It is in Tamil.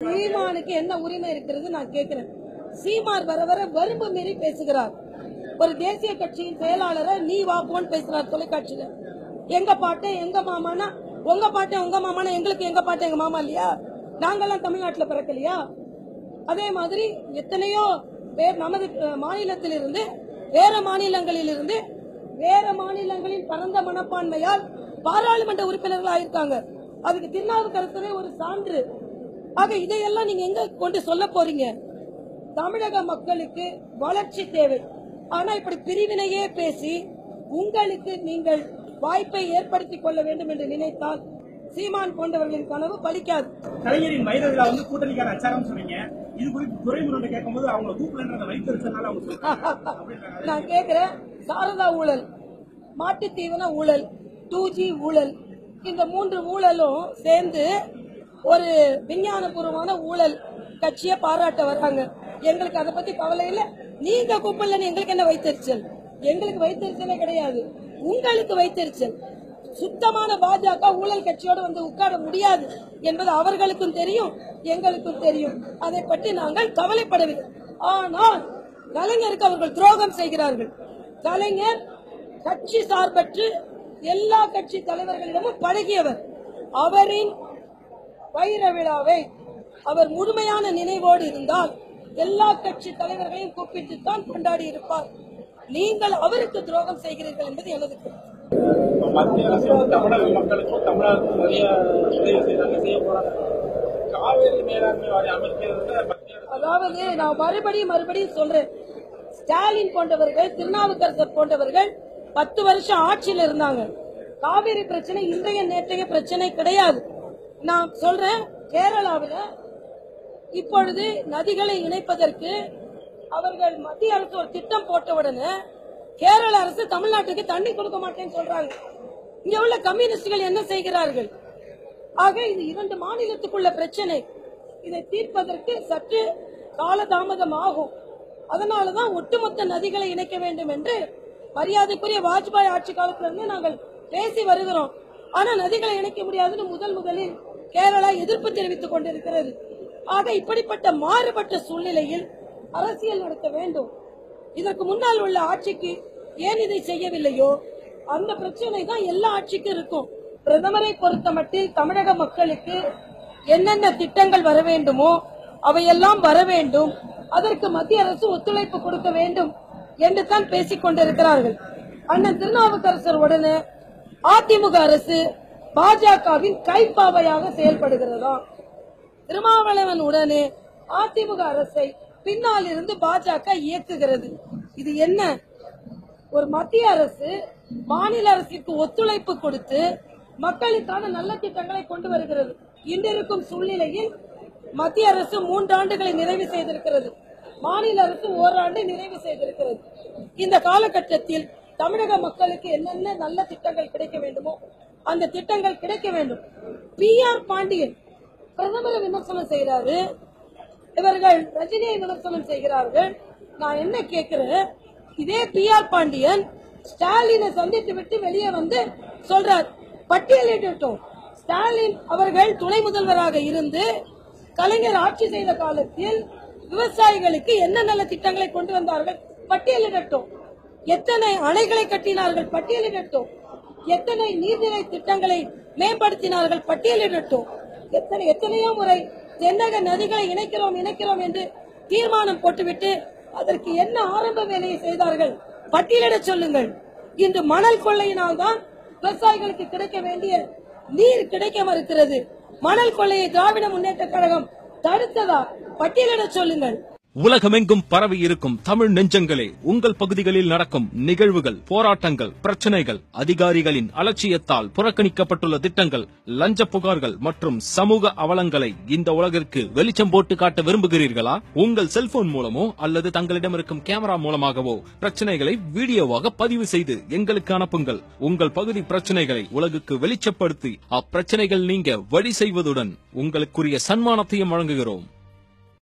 சீமானுக்கு என்ன உரிமை இருக்கிறது நான் கேட்கிறேன் சீமான் வர வர வரம்பு மீறி பேசுகிறார் ஒரு தேசிய கட்சியின் செயலாளரை நீ வா போன்னு பேசுறார் தொலைக்காட்சியில எங்க பாட்டு எங்க மாமானா உங்க பாட்டு உங்க மாமானா எங்களுக்கு எங்க பாட்டு எங்க மாமா இல்லையா நாங்கெல்லாம் தமிழ்நாட்டுல பிறக்கலையா அதே மாதிரி எத்தனையோ பேர் நமது அஹ், மாநிலத்திலிருந்து வேற மாநிலங்களில் இருந்து வேற மாநிலங்களின் பரந்த மனப்பான்மையால் பாராளுமன்ற உறுப்பினர்கள் ஆயிருக்காங்க அதுக்கு திருநாவுக்கரசரே ஒரு சான்று ஆக இதையெல்லாம் நீங்க எங்க கொண்டு சொல்ல போறீங்க தமிழக மக்களுக்கு வளர்ச்சி தேவை ஆனா இப்படி பிரிவினையே பேசி உங்களுக்கு நீங்கள் வாய்ப்பை ஏற்படுத்திக் கொள்ள வேண்டும் என்று நினைத்தால் சீமான் போன்றவர்களின் கனவு பலிக்காது கலைஞரின் வைர விழா வந்து கூட்டணிக்கான அச்சாரம் சொன்னீங்க இது குறித்து துறைமுருகன் கேட்கும்போது அவங்க கூப்பிடுன்றத வைத்திருச்சனால அவங்க சொல்றாங்க நான் கேக்குறேன் சாரதா ஊழல் மாட்டு தீவன ஊழல் டூ ஜி ஊழல் இந்த மூன்று ஊழலும் சேர்ந்து ஒரு விஞ்ஞானபூர்வமான ஊழல் கட்சியை பாராட்ட வர்றாங்க எங்களுக்கு அதை பத்தி கவலை இல்ல நீங்க கூப்பிடலன்னு எங்களுக்கு என்ன வைத்தறிச்சல் எங்களுக்கு வைத்தறிச்சலே கிடையாது உங்களுக்கு வைத்தறிச்சல் சுத்தமான பாஜக ஊழல் கட்சியோடு வந்து உட்கார முடியாது என்பது அவர்களுக்கும் தெரியும் எங்களுக்கும் தெரியும் அதை பற்றி நாங்கள் கவலைப்படவில்லை ஆனால் கலைஞருக்கு அவர்கள் துரோகம் செய்கிறார்கள் கலைஞர் கட்சி சார்பற்று எல்லா கட்சி தலைவர்களிடமும் பழகியவர் அவரின் வைர விழாவை அவர் முழுமையான நினைவோடு இருந்தால் எல்லா கட்சி தலைவர்களையும் கூப்பிட்டுத்தான் கொண்டாடி இருப்பார் நீங்கள் அவருக்கு துரோகம் செய்கிறீர்கள் என்பது எனது கருத்து மத்திய அரசு வந்து தமிழக மக்களுக்கும் தமிழகத்துக்கும் நிறைய உதவி செய்தாங்க செய்ய போறாங்க காவேரி மேலாண்மை வாரியம் அமைக்கிறது மத்திய அரசு அதாவது நான் மறுபடியும் மறுபடியும் சொல்றேன் ஸ்டாலின் போன்றவர்கள் திருநாவுக்கரசர் போன்றவர்கள் பத்து வருஷம் ஆட்சியில் இருந்தாங்க காவிரி பிரச்சனை இன்றைய நேற்றைய பிரச்சனை கிடையாது நான் சொல்றேன் கேரளாவில் இப்பொழுது நதிகளை இணைப்பதற்கு அவர்கள் மத்திய அரசு ஒரு திட்டம் போட்ட உடனே கேரள அரசு தமிழ்நாட்டுக்கு தண்ணி கொடுக்க மாட்டேன்னு சொல்றாங்க இங்க உள்ள கம்யூனிஸ்டுகள் என்ன செய்கிறார்கள் ஆக இது இரண்டு மாநிலத்துக்குள்ள பிரச்சனை இதை தீர்ப்பதற்கு சற்று காலதாமதம் ஆகும் அதனாலதான் ஒட்டுமொத்த நதிகளை இணைக்க வேண்டும் என்று மரியாதைக்குரிய வாஜ்பாய் ஆட்சி காலத்திலிருந்து நாங்கள் பேசி வருகிறோம் ஆனா நதிகளை இணைக்க முடியாதுன்னு முதல் முதலில் கேரளா எதிர்ப்பு தெரிவித்துக் கொண்டிருக்கிறது ஆக இப்படிப்பட்ட மாறுபட்ட சூழ்நிலையில் அரசியல் நடத்த வேண்டும் இதற்கு முன்னால் உள்ள ஆட்சிக்கு ஏன் இதை செய்யவில்லையோ அந்த பிரச்சனை தான் எல்லா ஆட்சிக்கும் இருக்கும் பிரதமரை பொறுத்த மட்டில் தமிழக மக்களுக்கு என்னென்ன திட்டங்கள் வர வேண்டுமோ அவையெல்லாம் வர வேண்டும் அதற்கு மத்திய அரசு ஒத்துழைப்பு கொடுக்க வேண்டும் என்று தான் பேசிக் கொண்டிருக்கிறார்கள் அண்ணன் திருநாவுக்கரசர் உடனே அதிமுக அரசு பாஜகவின் கைப்பாவையாக செயல்படுகிறதா திருமாவளவன் உடனே அதிமுக அரசை பின்னால் இருந்து பாஜக இயக்குகிறது இது என்ன ஒரு மத்திய அரசு மாநில அரசிற்கு ஒத்துழைப்பு கொடுத்து மக்களுக்கான நல்ல திட்டங்களை கொண்டு வருகிறது இன்றிருக்கும் சூழ்நிலையில் மத்திய அரசு மூன்றாண்டுகளை நிறைவு செய்திருக்கிறது மாநில அரசு ஓராண்டு நிறைவு செய்திருக்கிறது இந்த காலகட்டத்தில் தமிழக மக்களுக்கு என்னென்ன நல்ல திட்டங்கள் கிடைக்க வேண்டுமோ அந்த திட்டங்கள் கிடைக்க வேண்டும் பி ஆர் பாண்டியன் பிரதமரை விமர்சனம் செய்யறாரு இவர்கள் ரஜினியை விமர்சனம் செய்கிறார்கள் நான் என்ன கேட்கிறேன் இதே பி ஆர் பாண்டியன் ஸ்டாலினை சந்தித்து விட்டு வெளியே வந்து சொல்றார் பட்டியலிட்டோம் ஸ்டாலின் அவர்கள் துணை முதல்வராக இருந்து கலைஞர் ஆட்சி செய்த காலத்தில் விவசாயிகளுக்கு என்ன நல்ல திட்டங்களை கொண்டு வந்தார்கள் பட்டியலிடட்டும் எத்தனை அணைகளை கட்டினார்கள் பட்டியலிடட்டும் எத்தனை நீர்நிலை திட்டங்களை மேம்படுத்தினார்கள் பட்டியலிடட்டும் எத்தனை எத்தனையோ முறை தென்னக நதிகளை இணைக்கிறோம் இணைக்கிறோம் என்று தீர்மானம் போட்டுவிட்டு அதற்கு என்ன ஆரம்ப வேலையை செய்தார்கள் பட்டியலிட சொல்லுங்கள் இன்று மணல் கொள்ளையினால் தான் விவசாயிகளுக்கு கிடைக்க வேண்டிய நீர் கிடைக்க மறுக்கிறது மணல் கொள்ளையை திராவிட முன்னேற்ற கழகம் தடுத்ததா பட்டியலிட சொல்லுங்கள் உலகமெங்கும் பரவி இருக்கும் தமிழ் நெஞ்சங்களே உங்கள் பகுதிகளில் நடக்கும் நிகழ்வுகள் போராட்டங்கள் பிரச்சனைகள் அதிகாரிகளின் அலட்சியத்தால் புறக்கணிக்கப்பட்டுள்ள திட்டங்கள் லஞ்ச புகார்கள் மற்றும் சமூக அவலங்களை இந்த உலகிற்கு வெளிச்சம் போட்டு காட்ட விரும்புகிறீர்களா உங்கள் செல்போன் மூலமோ அல்லது தங்களிடம் இருக்கும் கேமரா மூலமாகவோ பிரச்சனைகளை வீடியோவாக பதிவு செய்து எங்களுக்கு அனுப்புங்கள் உங்கள் பகுதி பிரச்சனைகளை உலகுக்கு வெளிச்சப்படுத்தி அப்பிரச்சனைகள் நீங்க வழி செய்வதுடன் உங்களுக்குரிய சன்மானத்தையும் வழங்குகிறோம்